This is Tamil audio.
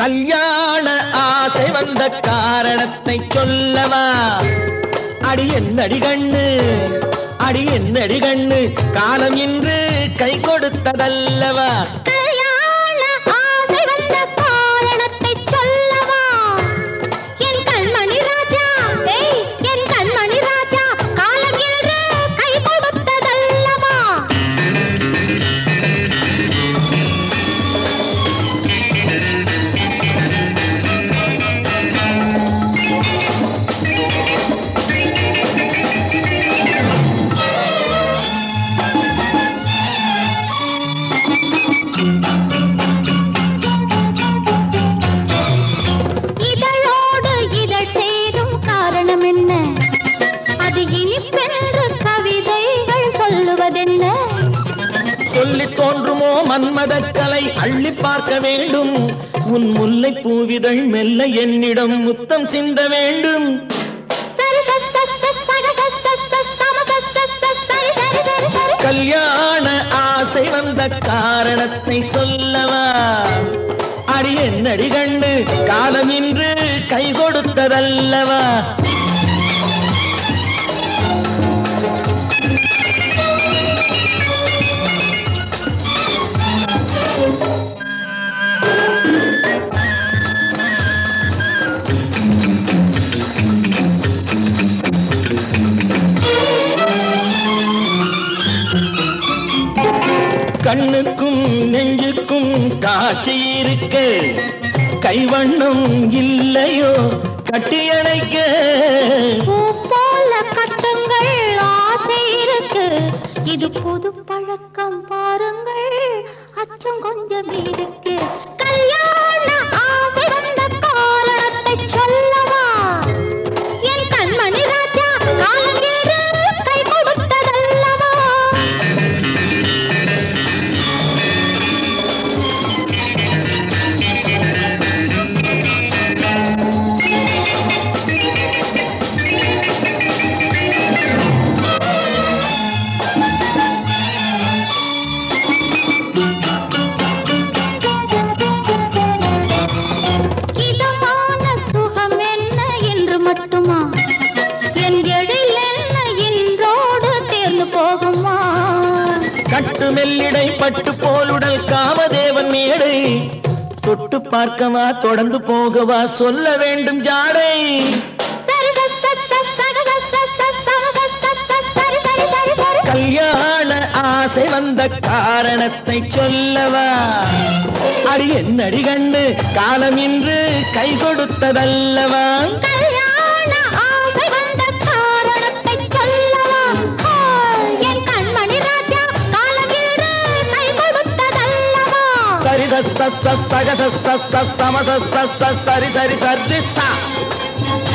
கல்யாண ஆசை வந்த காரணத்தை சொல்லவா அடி என்னடி கண்ணு அடி என்னடி கண்ணு காலம் இன்று கை கொடுத்ததல்லவா கல்யாண ஆசை வந்த காரணத்தை சொல்லவா என் கண்மணி ராஜா ஏய் என் கண்மணி ராஜா காலம் என்று கை கொடுத்ததல்லவா இதழோடு இதழ் சேரும் காரணம் என்ன அது இனிப்பென்று கவிதைகள் சொல்லுவதென்ன சொல்லி தோன்றுமோ மன்மத கலை அள்ளி பார்க்க வேண்டும் உன் முல்லை பூவிதழ் மெல்ல என்னிடம் முத்தம் சிந்த வேண்டும் சரி சரி சரி சரி சரி சரி சரி சம சரி சரி சரி சரி சரி சரி சரி கல்யாண ஆசை வந்த காரணத்தை சொல்லவா அடி என்னடி கண்டு காலம் இன்று கை கொடுத்ததல்லவா கண்ணுக்கும் நெஞ்சுக்கும் காட்சி இருக்கு கைவண்ணம் இல்லையோ கட்டியணைக்க பூ போல கட்டுங்கள் ஆசை இருக்கு இது புது பழக்கம் பாருங்கள் அச்சம் கொஞ்சம் இருக்கு கல்யாண ஆசை வந்த காரணத்தை சொல்லவா என் கண்மணி ராஜா காலம் என்று கை கொடுத்ததல்லவா இதமான சுகம் என்ன என்று மட்டுமா என் எழில் என்ன இன்றோடு தேர்ந்து போகுமா கட்டு மெல்லிடை பட்டு போலுடல் காமதேவன் மேடை தொட்டு பார்க்கவா தொடர்ந்து போகவா சொல்ல வேண்டும் ஜாடை சரி சரி சரி சரி சரி சரி சரி சரி சரி சரி சரி சரி சரி கல்யாண ஆசை வந்த காரணத்தை சொல்லவா அடி என்னடி கண்டு காலம் இன்று கை கொடுத்ததல்லவா கல்யாண ஆசை வந்த காரணத்தை சொல்லவா ஹாய், என் கண்மணி ராஜா காலம் என்று கை கொடுத்ததல்லவா சரி ச ச ச சக ச ச ச சம ச ச ச சரி சரி சரி சா